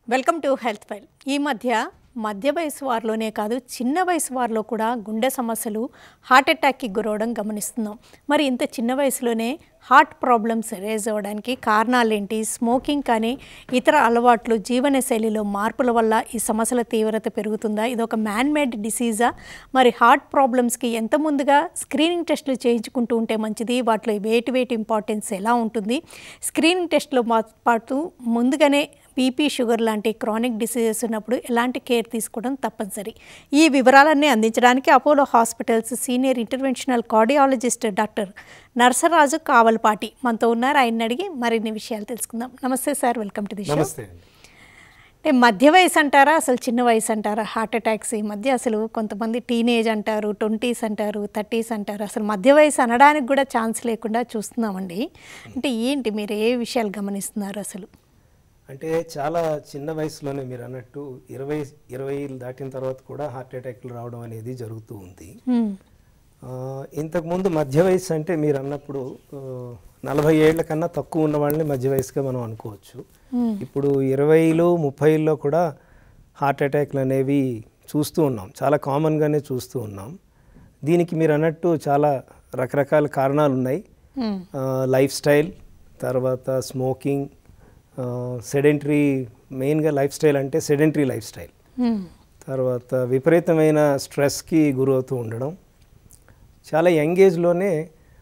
Welcome to health file ఈ మధ్య మధ్య వయసు వారిలోనే కాదు చిన్న వయసు వారిలో కూడా గుండె సమస్యలు హార్ట్ అటాక్కి గురవడం గమనిస్తున్నాం మరి ఇంత చిన్న వయసులోనే హార్ట్ ప్రాబ్లమ్స్ రేజ్ అవ్వడానికి కారణాలేంటి స్మోకింగ్ కానీ ఇతర అలవాట్లు జీవనశైలిలో మార్పుల వల్ల ఈ సమస్యల తీవ్రత పెరుగుతుందా ఇది ఒక మ్యాన్ మేడ్ డిసీజా మరి హార్ట్ ప్రాబ్లమ్స్కి ఎంత ముందుగా స్క్రీనింగ్ టెస్టులు చేయించుకుంటూ ఉంటే మంచిది వాటిలో వేటి వేటి ఇంపార్టెన్స్ ఎలా ఉంటుంది స్క్రీనింగ్ టెస్ట్లో పాటు ముందుగానే బీపీ షుగర్ లాంటి క్రానిక్ డిసీజెస్ ఉన్నప్పుడు ఎలాంటి కేర్ తీసుకోవడం తప్పనిసరి ఈ వివరాలన్నీ అందించడానికి Apollo hospitals senior interventional cardiologist doctor Narasaraju Kavalapati మనతో ఉన్నారు ఆయన అడిగి మరిన్ని విషయాలు తెలుసుకుందాం నమస్తే sir welcome to the show నమస్తే అండి అంటే మధ్య వయసు అంటారా అసలు చిన్న వయసు అంటారా హార్ట్ అటాక్స్ ఈ మధ్య అసలు కొంతమంది టీనేజ్ అంటారు ట్వంటీస్ అంటారు థర్టీస్ అంటారు అసలు మధ్య వయసు అనడానికి కూడా ఛాన్స్ లేకుండా చూస్తున్నామండి అంటే ఏంటి మీరు ఏ విషయాలు గమనిస్తున్నారు అసలు అంటే చాలా చిన్న వయసులోనే మీరు అన్నట్టు ఇరవై ఇరవై దాటిన తర్వాత కూడా హార్ట్ అటాక్లు రావడం అనేది జరుగుతూ ఉంది హ్మ్. ఆ, ఇంతకుముందు మధ్య వయసు అంటే మీరు అన్నప్పుడు ఆ, నలభై ఏళ్ల కన్నా తక్కువ ఉన్న వాళ్ళని మధ్య వయసుగా మనం అనుకోవచ్చు హ్మ్. ఇప్పుడు ఇరవైలో ముప్పైలో కూడా హార్ట్ అటాక్లు అనేవి చూస్తూ ఉన్నాం చాలా కామన్గానే చూస్తూ ఉన్నాం దీనికి మీరు అన్నట్టు చాలా రకరకాల కారణాలు ఉన్నాయి హ్మ్. లైఫ్ స్టైల్ తర్వాత స్మోకింగ్ సెడెంటరీ మెయిన్గా లైఫ్ స్టైల్ అంటే సెడెంటరీ లైఫ్ స్టైల్ హ్మ్. తర్వాత విపరీతమైన స్ట్రెస్కి గురవుతూ ఉండడం చాలా యంగ్ ఏజ్లోనే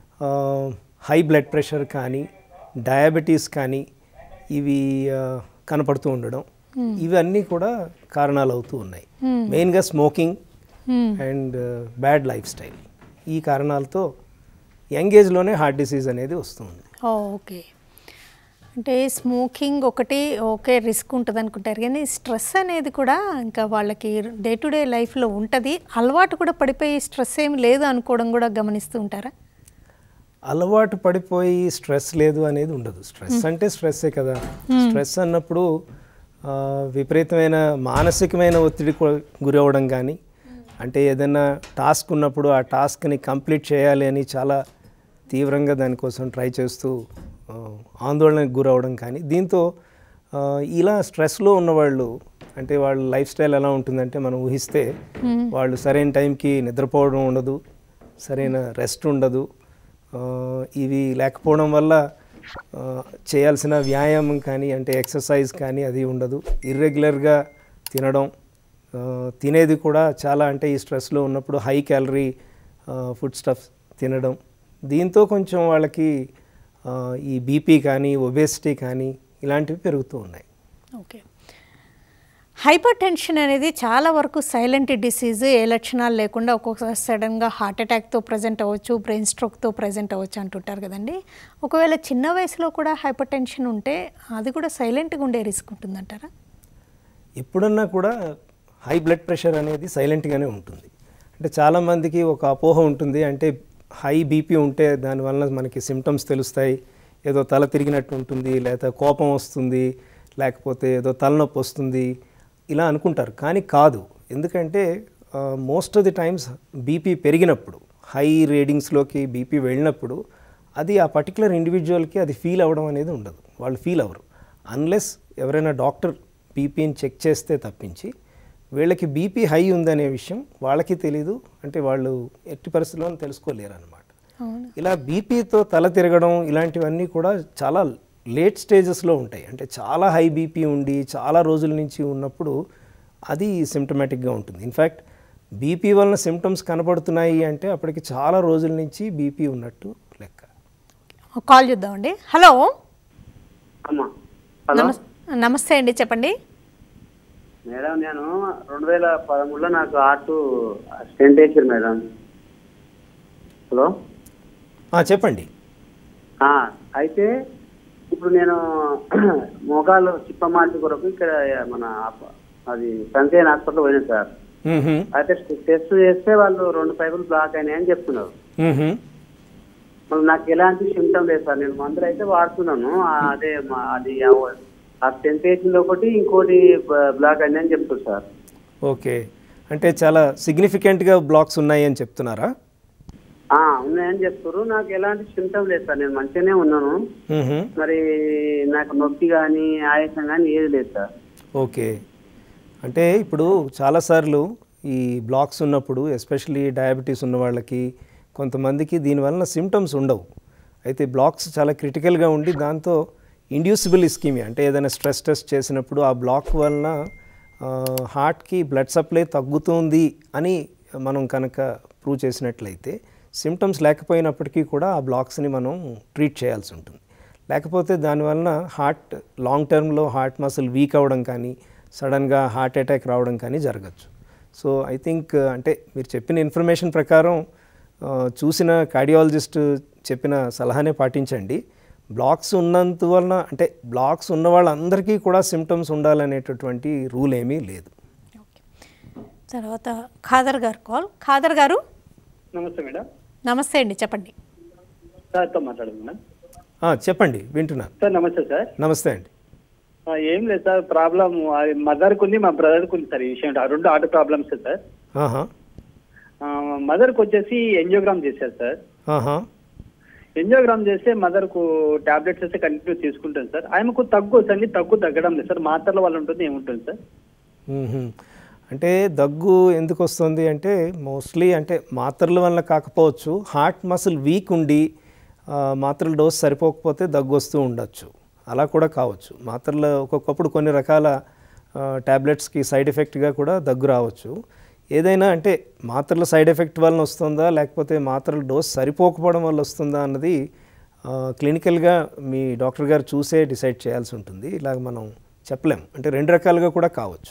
హై బ్లడ్ ప్రెషర్ కానీ డయాబెటీస్ కానీ ఇవి ఆ, కనపడుతూ ఉండడం ఇవన్నీ కూడా కారణాలు అవుతూ ఉన్నాయి Hmm. మెయిన్గా స్మోకింగ్ హ్మ్. అండ్ బ్యాడ్ లైఫ్ స్టైల్ ఈ కారణాలతో యంగ్ ఏజ్లోనే హార్ట్ డిసీజ్ అనేది వస్తుంది ఓ, ఓకే అంటే స్మోకింగ్ ఒకటి ఓకే రిస్క్ ఉంటుంది అనుకుంటారు కానీ స్ట్రెస్ అనేది కూడా ఇంకా వాళ్ళకి డే టు డే లైఫ్లో ఉంటుంది అలవాటు కూడా పడిపోయి స్ట్రెస్ ఏమి లేదు అనుకోవడం కూడా గమనిస్తూ ఉంటారా అలవాటు పడిపోయి స్ట్రెస్ లేదు అనేది ఉండదు స్ట్రెస్ అంటే స్ట్రెస్సే కదా స్ట్రెస్ అన్నప్పుడు ఆ, విపరీతమైన మానసికమైన ఒత్తిడి గురవడం కానీ అంటే ఏదైనా టాస్క్ ఉన్నప్పుడు ఆ టాస్క్ని కంప్లీట్ చేయాలి అని చాలా తీవ్రంగా దానికోసం ట్రై చేస్తూ ఆ, ఆందోళనకు గురవడం కానీ దీంతో ఆ, ఇలా స్ట్రెస్లో ఉన్నవాళ్ళు అంటే వాళ్ళ లైఫ్ స్టైల్ ఎలా ఉంటుందంటే మనం ఊహిస్తే వాళ్ళు సరైన టైంకి నిద్రపోవడం ఉండదు సరైన రెస్ట్ ఉండదు ఆ, ఇవి లేకపోవడం వల్ల ఆ, చేయాల్సిన వ్యాయామం కానీ అంటే ఎక్సర్సైజ్ కానీ అది ఉండదు ఇర్రెగ్యులర్గా తినడం ఆ, తినేది కూడా చాలా అంటే ఈ స్ట్రెస్లో ఉన్నప్పుడు హై క్యాలరీ ఫుడ్ స్టఫ్ తినడం దీంతో కొంచెం వాళ్ళకి ఆ, ఈ బీపీ కానీ ఒబేసిటీ కానీ ఇలాంటివి పెరుగుతూ ఉన్నాయి ఓకే హైపర్ టెన్షన్ అనేది చాలా వరకు సైలెంట్ డిసీజ్ ఏ లక్షణాలు లేకుండా ఒక్కొక్కసారి సడన్గా హార్ట్ అటాక్తో ప్రజెంట్ అవ్వచ్చు బ్రెయిన్ స్ట్రోక్తో ప్రజెంట్ అవ్వచ్చు అంటుంటారు కదండి ఒకవేళ చిన్న వయసులో కూడా హైపర్ టెన్షన్ ఉంటే అది కూడా సైలెంట్గా ఉండే రిస్క్ ఉంటుందంటారా ఎప్పుడన్నా కూడా హై బ్లడ్ ప్రెషర్ అనేది సైలెంట్గానే ఉంటుంది అంటే చాలామందికి ఒక అపోహ ఉంటుంది అంటే హై బీపీ ఉంటే దానివల్ల మనకి సిమ్టమ్స్ తెలుస్తాయి ఏదో తల తిరిగినట్టు ఉంటుంది లేదా కోపం వస్తుంది లేకపోతే ఏదో తలనొప్పి వస్తుంది ఇలా అనుకుంటారు కానీ కాదు ఎందుకంటే most of the times BP పెరిగినప్పుడు హై రీడింగ్స్లోకి బీపీ వెళ్ళినప్పుడు అది ఆ పర్టికులర్ ఇండివిజువల్కి అది ఫీల్ అవ్వడం అనేది ఉండదు వాళ్ళు ఫీల్ అవ్వరు అన్లెస్ ఎవరైనా డాక్టర్ బీపీని చెక్ చేస్తే తప్పించి వీళ్ళకి బీపీ హై ఉందనే విషయం వాళ్ళకి తెలీదు అంటే వాళ్ళు ఎట్టి పరిస్థితుల్లో తెలుసుకోలేరు అనమాట అవును ఇలా బీపీతో తల తిరగడం ఇలాంటివన్నీ కూడా చాలా లేట్ స్టేజెస్లో ఉంటాయి అంటే చాలా హై బీపీ ఉండి చాలా రోజుల నుంచి ఉన్నప్పుడు అది సిమ్టమేటిక్గా ఉంటుంది ఇన్ఫ్యాక్ట్ బీపీ వలన సిమ్టమ్స్ కనపడుతున్నాయి అంటే అప్పటికి చాలా రోజుల నుంచి బీపీ ఉన్నట్టు లెక్క ఒక కాల్ చూద్దామండి హలో అమ్మా హలో నమస్ నమస్తే అండి చెప్పండి మేడం నేను రెండు వేల పదమూడులో నాకు ఆర్టు స్టెంట్ వేసారు మేడం హలో ఆ, చెప్పండి ఆ, అయితే ఇప్పుడు నేను మోకాలు చిప్ప మార్చి కొరకు ఇక్కడ మన అప్ప- అది సంచయన్ హాస్పిటల్ పోయినా సార్ మ్మ్హమ్. అయితే టెస్ట్ చేస్తే వాళ్ళు రెండు పైపులు బ్లాక్ అయినాయని చెప్తున్నారు మ్మ్హమ్. మళ్ళీ నాకు ఎలాంటి సిమ్టమ్ లేదు సార్ నేను మందులు అయితే వాడుతున్నాను ఆ, అదే మా- అది ఆ- ఆ స్టెంట్ వేసింది ఒకటి ఇంకోటి బ- బ్లాక్ అయిందని చెప్తారు సార్ ఓకే అంటే చాలా సిగ్నిఫికెంట్గా బ్లాక్స్ ఉన్నాయి అని చెప్తున్నారా ఆ, ఉన్నాయని చెప్తారు నాకు ఎలాంటి సిమ్టమ్ లేదు సార్ నేను మంచిగానే ఉన్నాను మ్మ్హమ్. మరి నాకు నొప్పి కానీ ఆయాసం కానీ ఏది లేదు సార్ ఓకే అంటే ఇప్పుడు చాలాసార్లు ఈ బ్లాక్స్ ఉన్నప్పుడు ఎస్పెషలీ డయాబెటీస్ ఉన్న వాళ్ళకి కొంతమందికి దీనివలన సిమ్టమ్స్ ఉండవు అయితే బ్లాక్స్ చాలా క్రిటికల్గా ఉండి దాంతో ఇండ్యూసిబుల్ ఇస్కీమియా అంటే ఏదైనా స్ట్రెస్ టెస్ట్ చేసినప్పుడు ఆ బ్లాక్ వలన హార్ట్కి బ్లడ్ సప్లై తగ్గుతుంది అని మనం కనుక ప్రూవ్ చేసినట్లయితే సిమ్టమ్స్ లేకపోయినప్పటికీ కూడా ఆ బ్లాక్స్ని మనం ట్రీట్ చేయాల్సి ఉంటుంది లేకపోతే దానివలన హార్ట్ లాంగ్ టర్మ్లో హార్ట్ మసిల్ వీక్ అవ్వడం కానీ సడన్గా హార్ట్ అటాక్ రావడం కానీ జరగచ్చు సో ఐ థింక్ అంటే మీరు చెప్పిన ఇన్ఫర్మేషన్ ప్రకారం ఆ, చూసిన కార్డియాలజిస్ట్ చెప్పిన సలహానే పాటించండి బ్లాక్స్ ఉన్నంత వలన అంటే బ్లాక్స్ ఉన్న వాళ్ళందరికీ కూడా సిమ్టమ్స్ ఉండాలనేటటువంటి రూల్ ఏమీ లేదు ఓకే తర్వాత ఖాదర్ గారు కాల్ ఖాదర్ గారు నమస్తే మేడం నమస్తే అండి చెప్పండి సార్తో మాట్లాడదు మేడం ఆ, చెప్పండి వింటున్నాను సార్ నమస్తే సార్ నమస్తే అండి ఆ, ఏం లేదు సార్ ప్రాబ్లం మదర్కి ఉంది మా బ్రదర్కి ఉంది సార్ ఈ విషయం ఆ రెండు ఆటో ప్రాబ్లమ్స్ సార్ ఆహా మదర్కి వచ్చేసి ఎంజియోగ్రామ్ చేశారు సార్ ఆహా ఎంజియోగ్రామ్ చేస్తే మదర్కు టాబ్లెట్స్ అయితే కంటిన్యూ తీసుకుంటాను సార్ ఆమెకు తగ్గు వస్తుంది తగ్గు తగ్గడం లేదు సార్ మాత్రల వల్ల ఉంటుంది ఏముంటుంది సార్ మ్మ్హ్మ్. అంటే దగ్గు ఎందుకు వస్తుంది అంటే మోస్ట్లీ అంటే మాత్రల వల్ల కాకపోవచ్చు హార్ట్ మసిల్ వీక్ ఉండి ఆ, మాత్రల డోస్ సరిపోకపోతే దగ్గు వస్తూ ఉండొచ్చు అలా కూడా కావచ్చు మాత్రలు ఒక్కొక్కప్పుడు కొన్ని రకాల ట్యాబ్లెట్స్కి సైడ్ ఎఫెక్ట్గా కూడా దగ్గు రావచ్చు ఏదైనా అంటే మాత్రల సైడ్ ఎఫెక్ట్ వలన వస్తుందా లేకపోతే మాత్రల డోస్ సరిపోకపోవడం వల్ల వస్తుందా అన్నది ఆ, క్లినికల్గా మీ డాక్టర్ గారు చూసే డిసైడ్ చేయాల్సి ఉంటుంది ఇలాగ మనం చెప్పలేం అంటే రెండు రకాలుగా కూడా కావచ్చు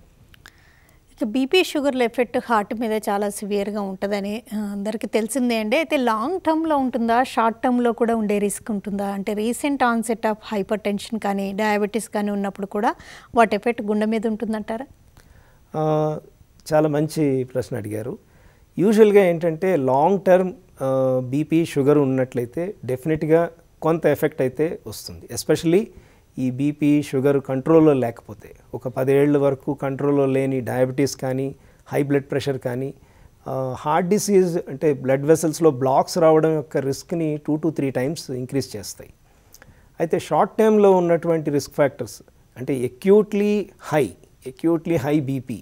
ఇక బీపీ షుగర్ల ఎఫెక్ట్ హార్ట్ మీద చాలా సివియర్గా ఉంటుందని ఆ, అందరికీ తెలిసిందే అండి అయితే లాంగ్ టర్మ్లో ఉంటుందా షార్ట్ టర్మ్లో కూడా ఉండే రిస్క్ ఉంటుందా అంటే recent onset of hypertension కానీ డయాబెటీస్ కానీ ఉన్నప్పుడు కూడా వాటి ఎఫెక్ట్ గుండె మీద ఉంటుందంటారా ఆ, చాలా మంచి ప్రశ్న అడిగారు యూజువల్గా ఏంటంటే లాంగ్ టర్మ్ బీపీ షుగర్ ఉన్నట్లయితే డెఫినెట్గా కొంత ఎఫెక్ట్ అయితే వస్తుంది ఎస్పెషలీ ఈ బీపీ షుగర్ కంట్రోల్లో లేకపోతే ఒక పదేళ్ల వరకు కంట్రోల్లో లేని డయాబెటీస్ కానీ హై బ్లడ్ ప్రెషర్ కానీ హార్ట్ డిసీజ్ అంటే బ్లడ్ వెసల్స్లో బ్లాక్స్ రావడం యొక్క రిస్క్ని two to three times increase చేస్తాయి అయితే షార్ట్ టైంలో ఉన్నటువంటి రిస్క్ ఫ్యాక్టర్స్ అంటే acutely high acutely high BP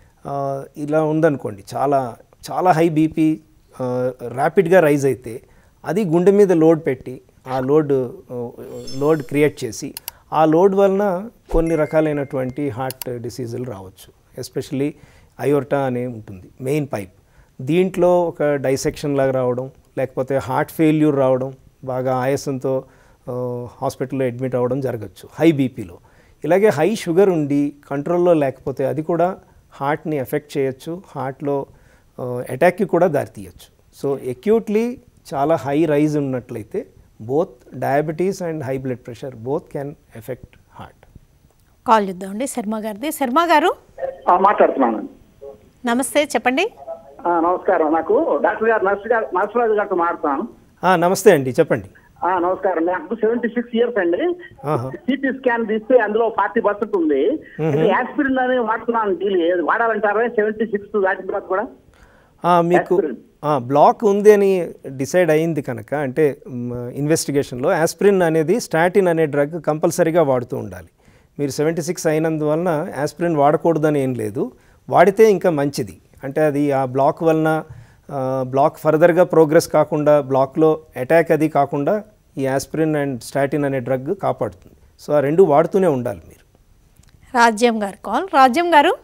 ఇలా ఉందనుకోండి చాలా చాలా హై బీపీ ర్యాపిడ్గా రైజ్ అయితే అది గుండె మీద లోడ్ పెట్టి ఆ లోడ్ లోడ్ క్రియేట్ చేసి ఆ లోడ్ వలన కొన్ని రకాలైనటువంటి హార్ట్ డిసీజులు రావచ్చు ఎస్పెషల్లీ అయోర్టా అనే ఉంటుంది మెయిన్ పైప్ దీంట్లో ఒక డైసెక్షన్ లాగా రావడం లేకపోతే హార్ట్ ఫెయిల్యూర్ రావడం బాగా ఆయాసంతో ఆ, హాస్పిటల్లో అడ్మిట్ అవ్వడం జరగచ్చు హై బీపీలో ఇలాగే హై షుగర్ ఉండి కంట్రోల్లో లేకపోతే అది కూడా హార్ట్ని ఎఫెక్ట్ చేయొచ్చు హార్ట్లో అటాక్కి కూడా దారితీయచ్చు సో ఎక్యూట్లీ చాలా హై రైజ్ ఉన్నట్లయితే both diabetes and high blood pressure both can affect heart call చూద్దామండి శర్మ గారిది శర్మ గారు ఆ, మాట్లాడుతున్నాను నమస్తే చెప్పండి ఆ, నమస్కారం నాకు డాక్టర్ గారు నర్సు గారు నర్సరాజు గారితో మాట్లాడుతున్నాను నమస్తే అండి చెప్పండి ఆ, నమస్కారం నాకు సెవెంటీ సిక్స్ ఇయర్స్ అండి ఆహా. సిటీ స్కాన్ తీస్తే అందులో ఫార్టీ పర్సెంట్ ఉంది యాస్పిరిన్ అని వాడుతున్నాను డీల్ ఏది వాడాలంటారా సెవెంటీ సిక్స్ దాటిన తర్వాత కూడా ఆ, మీకు Aspirin. ఆ, బ్లాక్ ఉంది అని డిసైడ్ అయింది కనుక అంటే ఇన్వెస్టిగేషన్లో ఆస్పిరిన్ అనేది స్టాటిన్ అనే డ్రగ్ కంపల్సరీగా వాడుతూ ఉండాలి మీరు సెవెంటీ సిక్స్ అయినందువలన ఆస్పిరిన్ వాడకూడదని ఏం లేదు వాడితే ఇంకా మంచిది అంటే అది ఆ బ్లాక్ వలన ఆ, బ్లాక్ ఫర్దర్గా ప్రోగ్రెస్ కాకుండా బ్లాక్లో అటాక్ అది కాకుండా ఈ ఆస్పిరిన్ అండ్ స్టాటిన్ అనే డ్రగ్ కాపాడుతుంది సో ఆ రెండు వాడుతూనే ఉండాలి మీరు రాజ్యం గారు కాల్ రాజ్యం గారు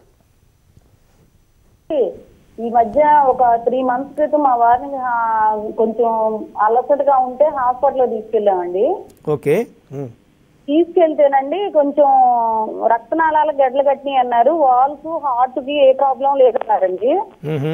ఈ మధ్య ఒక త్రీ మంత్స్ క్రితం మా వారిని ఆ, కొంచెం అలసటగా ఉంటే హాస్పిటల్ తీసుకెళ్ళామండి ఓకే ఉమ్. తీసుకెళ్తేనండి కొంచెం రక్తనాళాల గడ్డలు కట్టినాయి అన్నారు వాల్స్ హార్ట్ కి ఏ ప్రాబ్లం లేదన్నారండి మ్హూ.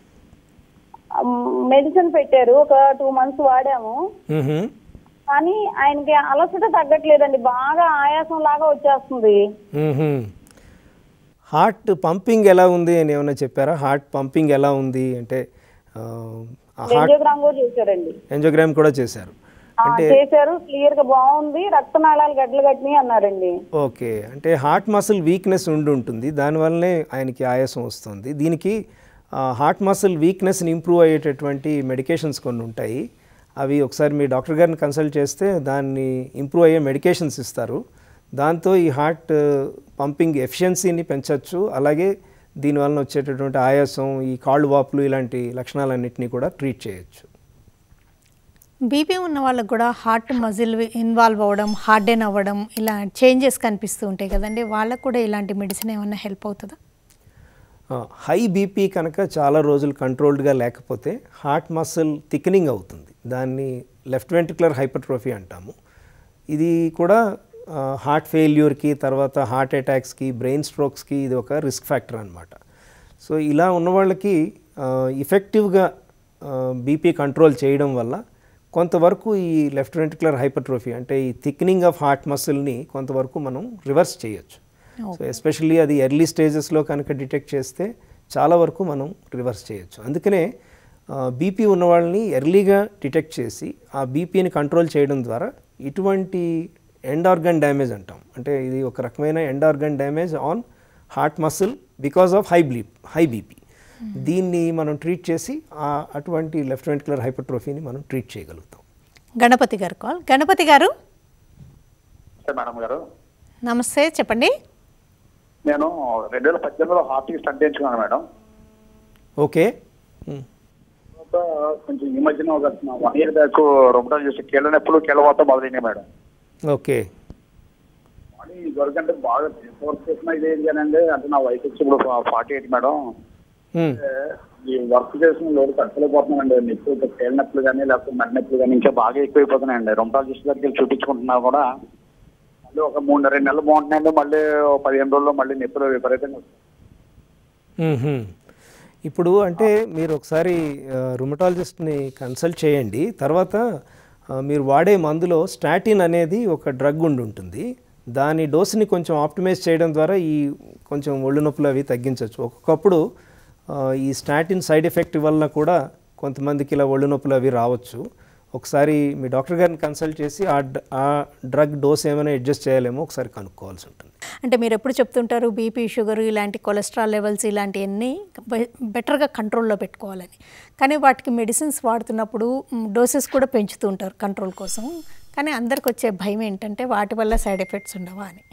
మెడిసిన్ పెట్టారు ఒక టూ మంత్స్ వాడాము మ్హూ. కానీ ఆయనకి అలసట తగ్గట్లేదండి బాగా ఆయాసం లాగా వచ్చేస్తుంది మ్మ్హ్మ్. హార్ట్ పంపింగ్ ఎలా ఉంది అని ఏమైనా చెప్పారా హార్ట్ పంపింగ్ ఎలా ఉంది అంటే ఆ, ఆ హార్ట్ రేడియోగ్రామ్ కూడా చేశారండి ఎంజోగ్రామ్ కూడా చేశారు ఆ, చేశారు క్లియర్ గా బాగుంది రక్తనాళాలు గడ్డలు కట్టినాయి అన్నారండి ఓకే అంటే హార్ట్ మసిల్ వీక్నెస్ ఉండి ఉంటుంది దానివల్లనే ఆయనకి ఆయాసం వస్తుంది దీనికి ఆ, హార్ట్ మసిల్ వీక్నెస్ని ఇంప్రూవ్ అయ్యేటటువంటి మెడికేషన్స్ కొన్ని ఉంటాయి అవి ఒకసారి మీ డాక్టర్ గారిని కన్సల్ట్ చేస్తే దాన్ని ఇంప్రూవ్ అయ్యే మెడికేషన్స్ ఇస్తారు దాంతో ఈ హార్ట్ పంపింగ్ ఎఫిషియన్సీని పెంచవచ్చు అలాగే దీనివలన వచ్చేటటువంటి ఆయాసం ఈ కాళ్ళు వాపులు ఇలాంటి లక్షణాలన్నింటినీ కూడా ట్రీట్ చేయొచ్చు బీపీ ఉన్న వాళ్ళకు కూడా హార్ట్ మజిల్ ఇన్వాల్వ్ అవ్వడం హార్డెన్ అవ్వడం ఇలా చేంజెస్ కనిపిస్తూ ఉంటాయి కదండి వాళ్ళకు కూడా ఇలాంటి మెడిసిన్ ఏమైనా హెల్ప్ అవుతుందా హై బీపీ కనుక చాలా రోజులు కంట్రోల్డ్గా లేకపోతే హార్ట్ మసిల్ థిక్నింగ్ అవుతుంది దాన్ని లెఫ్ట్ వెంట్రికులర్ హైపర్ట్రోఫీ అంటాము ఇది కూడా హార్ట్ ఫెయిల్యూర్కి తర్వాత హార్ట్ అటాక్స్కి బ్రెయిన్ స్ట్రోక్స్కి ఇది ఒక రిస్క్ ఫ్యాక్టర్ అనమాట సో ఇలా ఉన్న వాళ్ళకి ఇఫెక్టివ్గా బీపీ కంట్రోల్ చేయడం వల్ల కొంతవరకు ఈ లెఫ్ట్ వెంట్రికులర్ హైపర్ట్రోఫీ అంటే ఈ థిక్నింగ్ ఆఫ్ హార్ట్ మసిల్ని కొంతవరకు మనం రివర్స్ చేయొచ్చు సో ఎస్పెషల్లీ అది ఎర్లీ స్టేజెస్లో కనుక డిటెక్ట్ చేస్తే చాలా వరకు మనం రివర్స్ చేయొచ్చు అందుకనే బీపీ ఉన్న వాళ్ళని ఎర్లీగా డిటెక్ట్ చేసి ఆ బీపీని కంట్రోల్ చేయడం ద్వారా ఇటువంటి ఎండ్ ఆర్గన్ డ్యామేజ్ అంటాం అంటే ఇది ఒక రకమైన end organ damage on heart muscle because of high బ్లీ హై బీపీ దీన్ని మనం ట్రీట్ చేసి ఆ అటువంటి లెఫ్ట్ వెంట్రుకులర్ హైపర్ట్రోఫీని మనం ట్రీట్ చేయగలుగుతాం గణపతి గారు కాల్ గణపతి గారు మేడం గారు నమస్తే చెప్పండి నేను రెండు వేల పద్దెనిమిదిలో హార్ట్కి స్టంట్ చేయించుకున్నాను మేడం ఓకే మ్. తర్వాత కొంచెం ఈ మధ్యన ఒక వన్ ఇయర్ బ్యాక్ రొమటా చేసి కీళ్ళ నొప్పులు కీళ్ళ వాత మొదలైనాయి మేడం ఓకే అని ఇదివరకంటే బాగా వర్క్ చేసిన ఇదే కానండి అంటే నా వయసు వచ్చి ఇప్పుడు ఫార్టీ ఎయిట్ మేడం మ్. ఈ వర్క్ చేసిన లోటు తట్టుకోలేకపోతున్నానండి నొప్పులు కీళ్ళ నొప్పులు కానీ లేకపోతే మెడ నొప్పులు కానీ ఇంకా బాగా ఎక్కువైపోతున్నాయండి రొమటాలజిస్ట్ దగ్గరికి వెళ్ళి చూపించుకుంటున్నా కూడా మళ్ళీ ఒక మూడు రెండు నెలలు బాగుంటున్నాయండి మళ్ళీ ఓ పదిహేను రోజుల్లో మళ్ళీ నొప్పులు విపరీతంగా వస్తాయి. మ్మ్హ్మ్. ఇప్పుడు అంటే మీరు ఒకసారి రుమటాలజిస్ట్ని కన్సల్ట్ చేయండి తర్వాత ఆ, మీరు వాడే మందులో స్టాటిన్ అనేది ఒక డ్రగ్ ఉండి ఉంటుంది దాని డోస్ని కొంచెం ఆప్టిమైజ్ చేయడం ద్వారా ఈ కొంచెం ఒళ్ళు నొప్పులు అవి తగ్గించవచ్చు ఒక్కొక్కప్పుడు ఆ, ఈ స్టాటిన్ సైడ్ ఎఫెక్ట్ వల్ల కూడా కొంతమందికి ఇలా ఒళ్ళు నొప్పులు అవి రావచ్చు ఒకసారి మీ డాక్టర్ గారిని కన్సల్ట్ చేసి ఆ డ్- ఆ డ్రగ్ డోస్ ఏమైనా అడ్జస్ట్ చేయాలేమో ఒకసారి కనుక్కోవాల్సి ఉంటుంది అంటే మీరు ఎప్పుడు చెప్తుంటారు బీపీ షుగర్ ఇలాంటి కొలెస్ట్రాల్ లెవెల్స్ ఇలాంటివన్నీ బె- బెటర్గా కంట్రోల్లో పెట్టుకోవాలని కానీ వాటికి మెడిసిన్స్ వాడుతున్నప్పుడు డోసెస్ కూడా పెంచుతూ ఉంటారు కంట్రోల్ కోసం కానీ అందరికి వచ్చే భయం ఏంటంటే వాటి వల్ల సైడ్ ఎఫెక్ట్స్ ఉండవా అని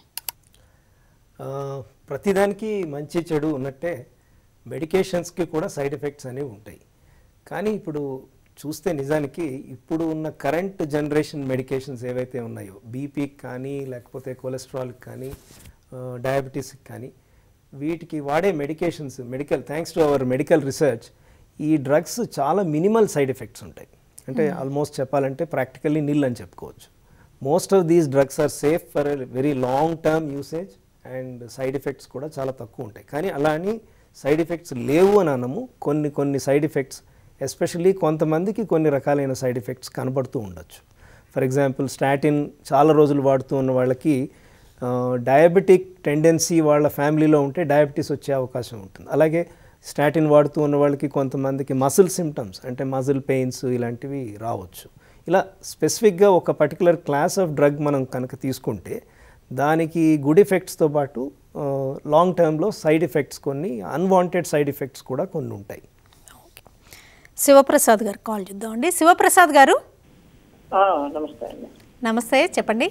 ఆ, ప్రతిదానికి మంచి చెడు ఉన్నట్టే మెడికేషన్స్కి కూడా సైడ్ ఎఫెక్ట్స్ అనేవి ఉంటాయి కానీ ఇప్పుడు చూస్తే నిజానికి ఇప్పుడు ఉన్న కరెంట్ జనరేషన్ మెడికేషన్స్ ఏవైతే ఉన్నాయో బీపీకి కానీ లేకపోతే కొలెస్ట్రాల్కి కానీ డయాబెటీస్కి కానీ వీటికి వాడే medications medical thanks to our medical research ఈ డ్రగ్స్ చాలా మినిమల్ సైడ్ ఎఫెక్ట్స్ ఉంటాయి అంటే ఆల్మోస్ట్ చెప్పాలంటే ప్రాక్టికల్లీ నిల్ అని చెప్పుకోవచ్చు most of these drugs are safe for very long term usage and side effects కూడా చాలా తక్కువ ఉంటాయి కానీ అలా అని సైడ్ ఎఫెక్ట్స్ లేవు అని అనము కొన్ని కొన్ని సైడ్ ఎఫెక్ట్స్ ఎస్పెషల్లీ కొంతమందికి కొన్ని రకాలైన సైడ్ ఎఫెక్ట్స్ కనబడుతూ ఉండొచ్చు ఫర్ ఎగ్జాంపుల్ స్టాటిన్ చాలా రోజులు వాడుతూ ఉన్న వాళ్ళకి డయాబెటిక్ టెండెన్సీ వాళ్ళ ఫ్యామిలీలో ఉంటే డయాబెటీస్ వచ్చే అవకాశం ఉంటుంది అలాగే స్టాటిన్ వాడుతూ ఉన్న వాళ్ళకి కొంతమందికి మసిల్ సిమ్టమ్స్ అంటే మజిల్ పెయిన్స్ ఇలాంటివి రావచ్చు ఇలా స్పెసిఫిక్గా ఒక పర్టికులర్ క్లాస్ ఆఫ్ డ్రగ్ మనం కనుక తీసుకుంటే దానికి గుడ్ ఎఫెక్ట్స్తో పాటు లాంగ్ టర్మ్లో సైడ్ ఎఫెక్ట్స్ కొన్ని అన్వాంటెడ్ సైడ్ ఎఫెక్ట్స్ కూడా కొన్ని ఉంటాయి శివప్రసాద్ గారు కాల్ చూద్దామండి శివప్రసాద్ గారు ఆ, నమస్తే అండి నమస్తే చెప్పండి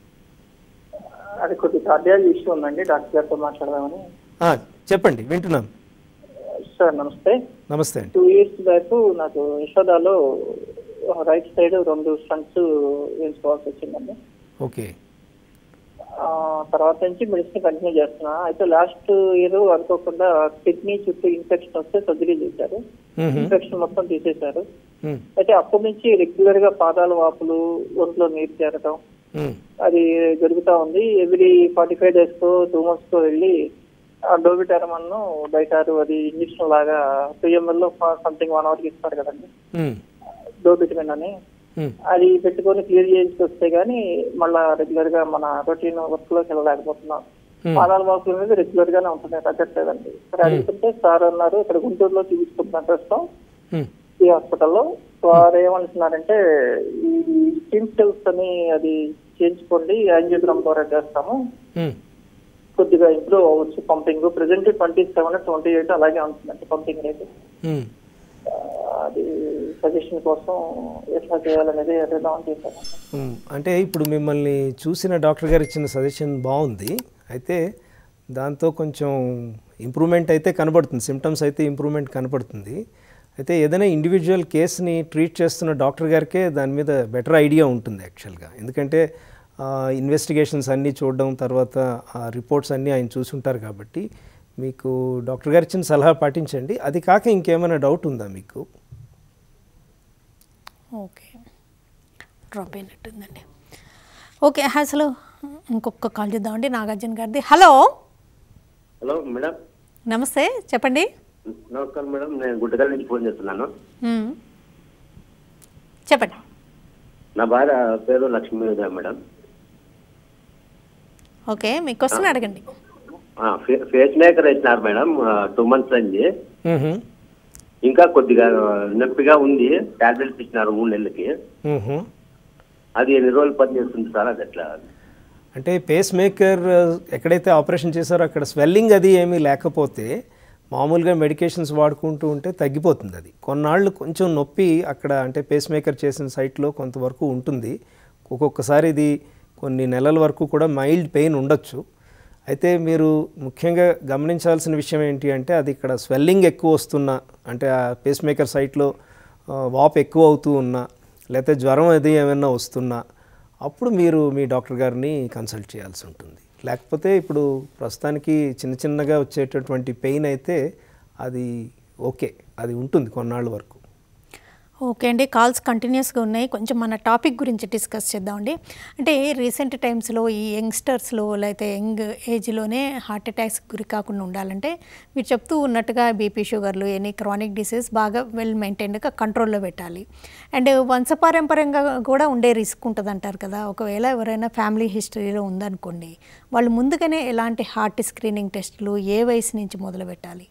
అది కొద్ది కార్డియాలజీ ఇష్యూ ఉందండి డాక్టర్ గారితో మాట్లాడదామని ఆ, చెప్పండి వింటున్నాం సార్ నమస్తే నమస్తే అండి టూ ఇయర్స్ బ్యాక్ నాకు యశోదాలో రైట్ సైడ్ రెండు స్టంట్స్ వేయించుకోవాల్సి వచ్చిందండి ఓకే ఆ, తర్వాత నుంచి మెడిసిన్ కంటిన్యూ చేస్తున్నా అయితే లాస్ట్ ఇయర్ అనుకోకుండా కిడ్నీ చుట్టూ ఇన్ఫెక్షన్ వస్తే సర్జరీ చేశారు మ్మ్. ఇన్ఫెక్షన్ మొత్తం తీసేశారు మ్మ్. అయితే అప్పటి నుంచి రెగ్యులర్ గా పాదాల వాపులు ఒంట్లో నీరు చేరటం మ్మ్. అది జరుగుతా ఉంది ఎవ్రీ ఫార్టీ ఫైవ్ డేస్ కో టూ మంత్స్ కో వెళ్ళి ఆ డోబిటారమన్ బయటారు అది ఇంజక్షన్ లాగా పిఎంఎల్ లో సంథింగ్ వన్ అవర్ కి ఇస్తారు కదండి మ్మ్. డోబిటమిన్ అని మ్మ్. అది పెట్టుకొని క్లియర్ చేయించుకొస్తే గానీ మళ్ళా రెగ్యులర్ గా మన రొటీన్ వర్క్ లోకి వెళ్ళలేకపోతున్నాం Hmm. పాదాల వాపులు అనేది రెగ్యులర్ గానే ఉంటున్నాయి తగ్గట్లేదండి ఇక్కడ అడుగుతుంటే సార్ అన్నారు ఇక్కడ గుంటూరులో చూపించుకుంటున్నాం ప్రస్తుతం మ్మ్. ఈ హాస్పిటల్లో వారు ఏమంటున్నారంటే ఈ స్టీమ్ సెల్స్ అని అది చేయించుకోండి యాంజియోగ్రామ్ ద్వారా చేస్తాము మ్మ్. కొద్దిగా ఇంప్రూవ్ అవ్వచ్చు pumping percent twenty seven twenty eight అలాగే ఉంటుందండి పంపింగ్ రేట్ మ్మ్. అది సజెషన్ కోసం ఎట్లా చేయాలనేది అడుగుదామని చేశాను మ్, అంటే ఇప్పుడు మిమ్మల్ని చూసిన డాక్టర్ గారు ఇచ్చిన సజెషన్ బాగుంది అయితే దాంతో కొంచెం ఇంప్రూవ్మెంట్ అయితే కనబడుతుంది సిమ్టమ్స్ అయితే ఇంప్రూవ్మెంట్ కనబడుతుంది అయితే ఏదైనా ఇండివిజువల్ కేస్ని ట్రీట్ చేస్తున్న డాక్టర్ గారికే దాని మీద బెటర్ ఐడియా ఉంటుంది యాక్చువల్గా ఎందుకంటే ఇన్వెస్టిగేషన్స్ అన్నీ చూడడం తర్వాత ఆ రిపోర్ట్స్ అన్నీ ఆయన చూసుంటారు కాబట్టి మీకు డాక్టర్ గారు ఇచ్చిన సలహా పాటించండి అది కాక ఇంకేమైనా డౌట్ ఉందా మీకు ఓకే డ్రాప్ అయినట్టుందండి ఓకే అసలు ఇంకొక కాల్ చేద్దామండి నాగార్జున గారిది హలో హలో మేడం నమస్తే చెప్పండి నమస్కారం మేడం నేను గుడ్డగల్ నుంచి ఫోన్ చేస్తున్నాను మ్మ్. చెప్పండి నా భార్య పేరు లక్ష్మీ ఉదయ మేడం ఓకే మీ క్వశ్చన్ అడగండి ఆ, ఫే- ఫేస్ మేకర్ వేసినారు మేడం టూ మంత్స్ అయింది మ్హూ. ఇంకా కొద్దిగా నొప్పిగా ఉంది టాబ్లెట్స్ ఇచ్చినారు మూడు నెలలకి మ్హూ. అది ఎన్ని రోజులు పనిచేస్తుంది సార్ అది ఎట్లా అంటే పేస్ మేకర్ ఎక్కడైతే ఆపరేషన్ చేశారో అక్కడ స్వెల్లింగ్ అది ఏమీ లేకపోతే మామూలుగా మెడికేషన్స్ వాడుకుంటూ ఉంటే తగ్గిపోతుంది అది కొన్నాళ్ళు కొంచెం నొప్పి అక్కడ అంటే పేస్ మేకర్ చేసిన సైట్లో కొంతవరకు ఉంటుంది ఒక్కొక్కసారి ఇది కొన్ని నెలల వరకు కూడా మైల్డ్ పెయిన్ ఉండొచ్చు అయితే మీరు ముఖ్యంగా గమనించాల్సిన విషయం ఏంటి అంటే అది ఇక్కడ స్వెల్లింగ్ ఎక్కువ వస్తున్నా అంటే ఆ పేస్ మేకర్ సైట్లో ఆ, వాపు ఎక్కువ అవుతూ ఉన్నా లేకపోతే జ్వరం అది ఏమైనా వస్తున్నా అప్పుడు మీరు మీ డాక్టర్ గారిని కన్సల్ట్ చేయాల్సి ఉంటుంది లేకపోతే ఇప్పుడు ప్రస్తుతానికి చిన్న చిన్నగా వచ్చేటటువంటి పెయిన్ అయితే అది ఓకే అది ఉంటుంది కొన్నాళ్ళ వరకు ఓకే అండి కాల్స్ కంటిన్యూస్గా ఉన్నాయి కొంచెం మన టాపిక్ గురించి డిస్కస్ చేద్దామండి అంటే రీసెంట్ టైమ్స్లో ఈ యంగ్స్టర్స్లో లేకపోతే యంగ్ ఏజ్లోనే హార్ట్ అటాక్స్ గురి కాకుండా ఉండాలంటే మీరు చెప్తూ ఉన్నట్టుగా బీపీ షుగర్లు ఎనీ క్రానిక్ డిసీజ్ బాగా వెల్ మెయింటైన్డ్గా కంట్రోల్లో పెట్టాలి అండ్ వంశపారంపర్యంగా కూడా ఉండే రిస్క్ ఉంటుంది అంటారు కదా ఒకవేళ ఎవరైనా ఫ్యామిలీ హిస్టరీలో ఉందనుకోండి వాళ్ళు ముందుగానే ఎలాంటి హార్ట్ స్క్రీనింగ్ టెస్టులు ఏ వయసు నుంచి మొదలు పెట్టాలి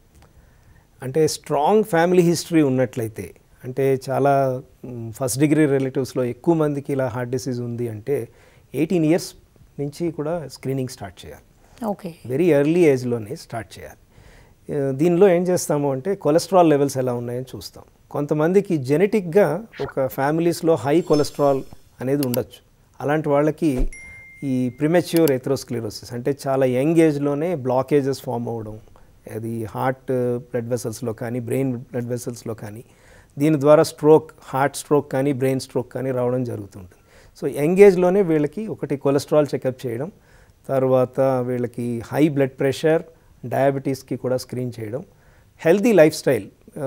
అంటే స్ట్రాంగ్ ఫ్యామిలీ హిస్టరీ ఉన్నట్లయితే అంటే చాలా ఫస్ట్ డిగ్రీ రిలేటివ్స్లో ఎక్కువ మందికి ఇలా హార్ట్ డిసీజ్ ఉంది అంటే ఎయిటీన్ ఇయర్స్ నుంచి కూడా స్క్రీనింగ్ స్టార్ట్ చేయాలి ఓకే వెరీ ఎర్లీ ఏజ్లోనే స్టార్ట్ చేయాలి ఆ, దీనిలో ఏం చేస్తాము అంటే కొలెస్ట్రాల్ లెవెల్స్ ఎలా ఉన్నాయని చూస్తాం కొంతమందికి జెనెటిక్గా ఒక ఫ్యామిలీస్లో హై కొలెస్ట్రాల్ అనేది ఉండొచ్చు అలాంటి వాళ్ళకి ఈ ప్రిమెచ్యూర్ ఎథ్రోస్క్లిరోసిస్ అంటే చాలా యంగ్ ఏజ్లోనే బ్లాకేజెస్ ఫామ్ అవ్వడం అది హార్ట్ బ్లడ్ వెసల్స్లో కానీ బ్రెయిన్ బ్లడ్ వెసల్స్లో కానీ దీని ద్వారా స్ట్రోక్ హార్ట్ స్ట్రోక్ కానీ బ్రెయిన్ స్ట్రోక్ కానీ రావడం జరుగుతుంటుంది సో యంగ్ ఏజ్లోనే వీళ్ళకి ఒకటి కొలెస్ట్రాల్ చెకప్ చేయడం తర్వాత వీళ్ళకి హై బ్లడ్ ప్రెషర్ డయాబెటీస్కి కూడా స్క్రీన్ చేయడం హెల్తీ లైఫ్ స్టైల్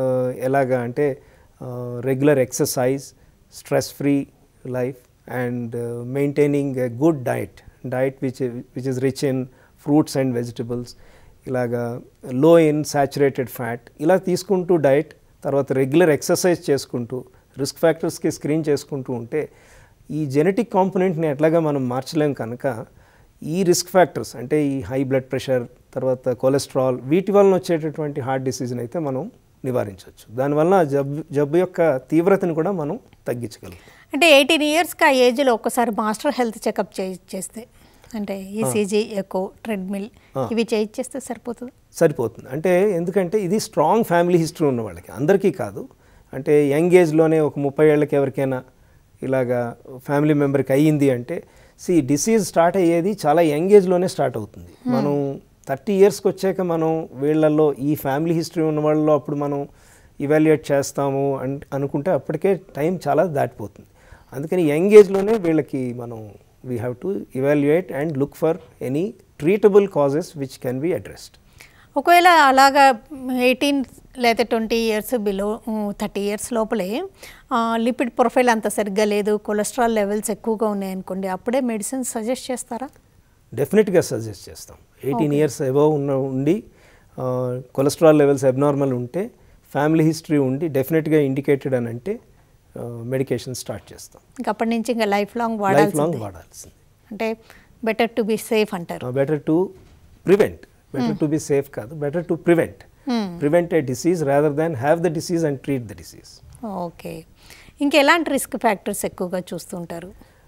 ఎలాగా అంటే regular exercise stress free life and maintaining a good diet diet which which is rich in fruits and vegetables ఇలాగా లో ఇన్ సాచురేటెడ్ ఫ్యాట్ ఇలా తీసుకుంటూ డైట్ తర్వాత regular exercise చేసుకుంటూ risk ఫ్యాక్టర్స్కి screen చేసుకుంటూ ఉంటే ఈ జెనెటిక్ కాంపోనెంట్ని ఎట్లాగా మనం మార్చలేం కనుక ఈ రిస్క్ ఫ్యాక్టర్స్ అంటే ఈ హై బ్లడ్ ప్రెషర్ తర్వాత కొలెస్ట్రాల్ వీటి వలన వచ్చేటటువంటి హార్ట్ డిసీజ్ని అయితే మనం నివారించవచ్చు దానివల్ల జబ్బు జబ్బు యొక్క తీవ్రతను కూడా మనం తగ్గించగలం అంటే ఎయిటీన్ ఇయర్స్కి ఆ ఏజ్లో ఒక్కసారి మాస్టర్ హెల్త్ చెకప్ చేయిచ్చేస్తే అంటే ఈసీజీ ఎకో ట్రెడ్మిల్ ఇవి చేయిచ్చేస్తే సరిపోతుంది సరిపోతుంది అంటే ఎందుకంటే ఇది స్ట్రాంగ్ ఫ్యామిలీ హిస్టరీ ఉన్న వాళ్ళకి అందరికీ కాదు అంటే యంగ్ ఏజ్లోనే ఒక ముప్పై ఏళ్ళకి ఎవరికైనా ఇలాగా ఫ్యామిలీ మెంబర్కి అయ్యింది అంటే సి డిసీజ్ స్టార్ట్ అయ్యేది చాలా యంగ్ ఏజ్లోనే స్టార్ట్ అవుతుంది మనం థర్టీ ఇయర్స్కి వచ్చాక మనం వీళ్ళల్లో ఈ ఫ్యామిలీ హిస్టరీ ఉన్న వాళ్ళలో అప్పుడు మనం ఇవాల్యుయేట్ చేస్తాము అన్ అనుకుంటే అప్పటికే టైం చాలా దాటిపోతుంది అందుకని యంగ్ ఏజ్లోనే వీళ్ళకి మనం we have to evaluate and look for any treatable causes which can be addressed ఒకవేళ అలాగా ఎయిటీన్ లేదా twenty years below thirty years లోపలే లిపిడ్ ప్రొఫైల్ అంత సరిగ్గా లేదు కొలెస్ట్రాల్ లెవెల్స్ ఎక్కువగా ఉన్నాయనుకోండి అప్పుడే మెడిసిన్ సజెస్ట్ చేస్తారా డెఫినెట్గా సజెస్ట్ చేస్తాం ఎయిటీన్ ఇయర్స్ అబవ్ ఉన్న ఉండి కొలెస్ట్రాల్ లెవెల్స్ అబ్నార్మల్ ఉంటే ఫ్యామిలీ హిస్టరీ ఉండి డెఫినెట్గా ఇండికేటెడ్ అని అంటే మెడికేషన్ స్టార్ట్ చేస్తాం ఇంకా అప్పటి నుంచి ఇంకా లైఫ్ లాంగ్ లైఫ్ లాంగ్ వాడాల్సిందే వాడాల్సింది అంటే బెటర్ టు బి సేఫ్ అంటారు better to prevent better to be safe కాదు better to prevent prevent a disease rather than have the disease and treat the disease okay ఇంకెలాంటి risk factors ఎక్కువగా చూస్తుంటారు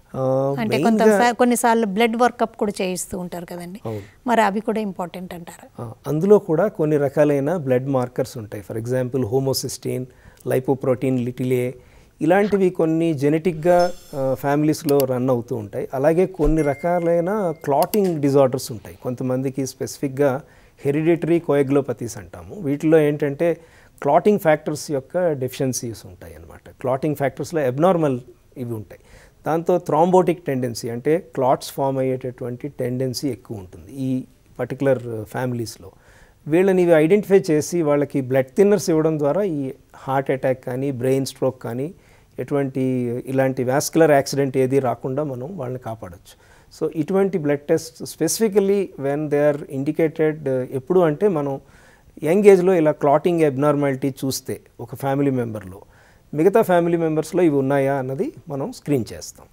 అంటే కొంత కొన్నిసార్లు బ్లడ్ వర్కప్ కూడా చేయిస్తూ ఉంటారు కదండి మరి అవి కూడా ఇంపార్టెంట్ అంటారు అందులో కూడా కొన్ని రకాలైన బ్లడ్ మార్కర్స్ ఉంటాయి for example homocysteine lipoprotein little a ఇలాంటివి కొన్ని జెనెటిక్గా ఫ్యామిలీస్లో రన్ అవుతూ ఉంటాయి అలాగే కొన్ని రకాలైన క్లాటింగ్ డిజార్డర్స్ ఉంటాయి కొంతమందికి స్పెసిఫిక్గా హెరిడిటరీ కోయగ్లోపతీస్ అంటాము వీటిలో ఏంటంటే క్లాటింగ్ ఫ్యాక్టర్స్ యొక్క డెఫిషియన్సీస్ ఉంటాయి అన్నమాట క్లాటింగ్ ఫ్యాక్టర్స్లో అబ్నార్మల్ ఇవి ఉంటాయి దాంతో థ్రాంబోటిక్ టెండెన్సీ అంటే క్లాట్స్ ఫామ్ అయ్యేటటువంటి టెండెన్సీ ఎక్కువ ఉంటుంది ఈ పర్టికులర్ ఫ్యామిలీస్లో వీళ్ళని ఇవి ఐడెంటిఫై చేసి వాళ్ళకి బ్లడ్ థిన్నర్స్ ఇవ్వడం ద్వారా ఈ హార్ట్ అటాక్ కానీ బ్రెయిన్ స్ట్రోక్ కానీ ఎటువంటి ఇలాంటి వ్యాస్కులర్ యాక్సిడెంట్ ఏది రాకుండా మనం వాళ్ళని కాపాడొచ్చు సో ఇటువంటి blood test specifically when they are indicated ఎప్పుడు అంటే మనం యంగ్ ఏజ్లో ఇలా క్లాటింగ్ అబ్నార్మాలిటీ చూస్తే ఒక ఫ్యామిలీ మెంబర్లో మిగతా ఫ్యామిలీ మెంబర్స్లో ఇవి ఉన్నాయా అన్నది మనం స్క్రీన్ చేస్తాం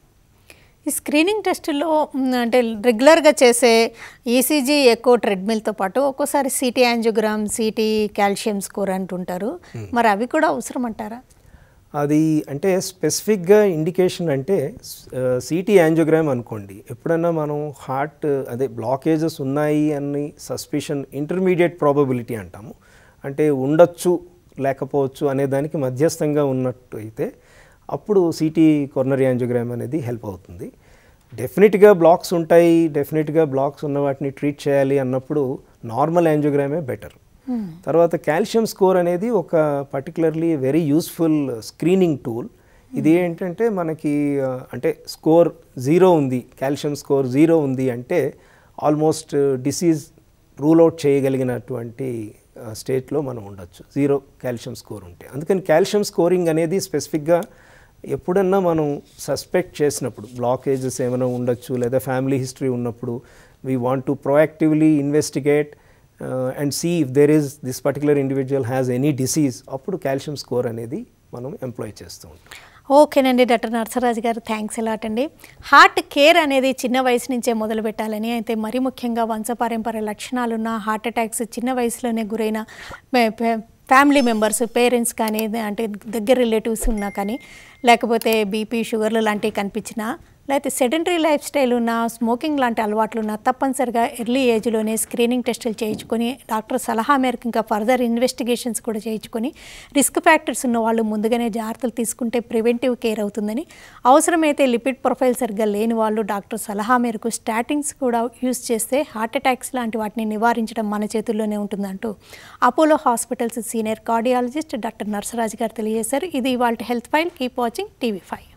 ఈ స్క్రీనింగ్ టెస్టుల్లో మ్, అంటే రెగ్యులర్గా చేసే ఈసీజీ ఎక్కువ ట్రెడ్మిల్తో పాటు ఒక్కోసారి CT angiogram CT calcium score అంటుంటారు మరి అవి కూడా అవసరం అంటారా అది అంటే స్పెసిఫిక్గా ఇండికేషన్ అంటే సిటీ యాంజియోగ్రామ్ అనుకోండి ఎప్పుడన్నా మనం హార్ట్ అదే బ్లాకేజెస్ ఉన్నాయి అని సస్పిషన్ ఇంటర్మీడియట్ ప్రాబబిలిటీ అంటాము అంటే ఉండొచ్చు లేకపోవచ్చు అనే దానికి మధ్యస్థంగా ఉన్నట్టు అయితే అప్పుడు సిటీ కొర్నరీ యాంజియోగ్రామ్ అనేది హెల్ప్ అవుతుంది డెఫినెట్గా బ్లాక్స్ ఉంటాయి డెఫినెట్గా బ్లాక్స్ ఉన్న వాటిని ట్రీట్ చేయాలి అన్నప్పుడు నార్మల్ యాంజియోగ్రామే బెటర్ తర్వాత కాల్షియం స్కోర్ అనేది ఒక particularly very useful screening tool ఇది ఏంటంటే మనకి ఆ, అంటే స్కోర్ జీరో ఉంది కాల్షియం స్కోర్ జీరో ఉంది అంటే ఆల్మోస్ట్ డిసీజ్ రూల్ అవుట్ చేయగలిగినటువంటి స్టేట్లో మనం ఉండొచ్చు జీరో కాల్షియం స్కోర్ ఉంటే అందుకని కాల్షియం స్కోరింగ్ అనేది స్పెసిఫిక్గా ఎప్పుడన్నా మనం సస్పెక్ట్ చేసినప్పుడు బ్లాకేజెస్ ఏమైనా ఉండొచ్చు లేదా ఫ్యామిలీ హిస్టరీ ఉన్నప్పుడు we want to proactively investigate and see if there is this particular individual has any disease అప్పుడు కాల్షియం స్కోర్ అనేది మనం ఎంప్లాయ్ చేస్తూ ఉంటాం ఓకేనండి డాక్టర్ నరసరాజు గారు థ్యాంక్స్ ఎలాట్ అండి హార్ట్ కేర్ అనేది చిన్న వయసు నుంచే మొదలు పెట్టాలని అయితే మరీ ముఖ్యంగా వంశపారంపర్య లక్షణాలున్న హార్ట్ అటాక్స్ చిన్న వయసులోనే గురైన మే- పే- ఫ్యామిలీ మెంబర్స్ పేరెంట్స్ కానీ అంటే దగ్గర రిలేటివ్స్ ఉన్నా కానీ లేకపోతే బీపీ షుగర్లు లాంటివి కనిపించినా లేకపోతే సెడెంటరీ లైఫ్ స్టైల్ ఉన్న స్మోకింగ్ లాంటి అలవాట్లు ఉన్న తప్పనిసరిగా ఎర్లీ ఏజ్లోనే స్క్రీనింగ్ టెస్టులు చేయించుకొని డాక్టర్ సలహా మేరకు ఇంకా ఫర్దర్ ఇన్వెస్టిగేషన్స్ కూడా చేయించుకొని రిస్క్ ఫ్యాక్టర్స్ ఉన్న వాళ్ళు ముందుగానే జాగ్రత్తలు తీసుకుంటే ప్రివెంటివ్ కేర్ అవుతుందని అవసరమైతే లిపిడ్ ప్రొఫైల్ సరిగ్గా లేని వాళ్ళు డాక్టర్ సలహా మేరకు స్టాటిన్స్ కూడా యూస్ చేస్తే హార్ట్ అటాక్స్ లాంటి వాటిని నివారించడం మన చేతుల్లోనే ఉంటుందంటూ Apollo hospitals senior cardiologist doctor Narsaraju గారు తెలియజేశారు ఇది వాళ్ళ health file keep watching TV five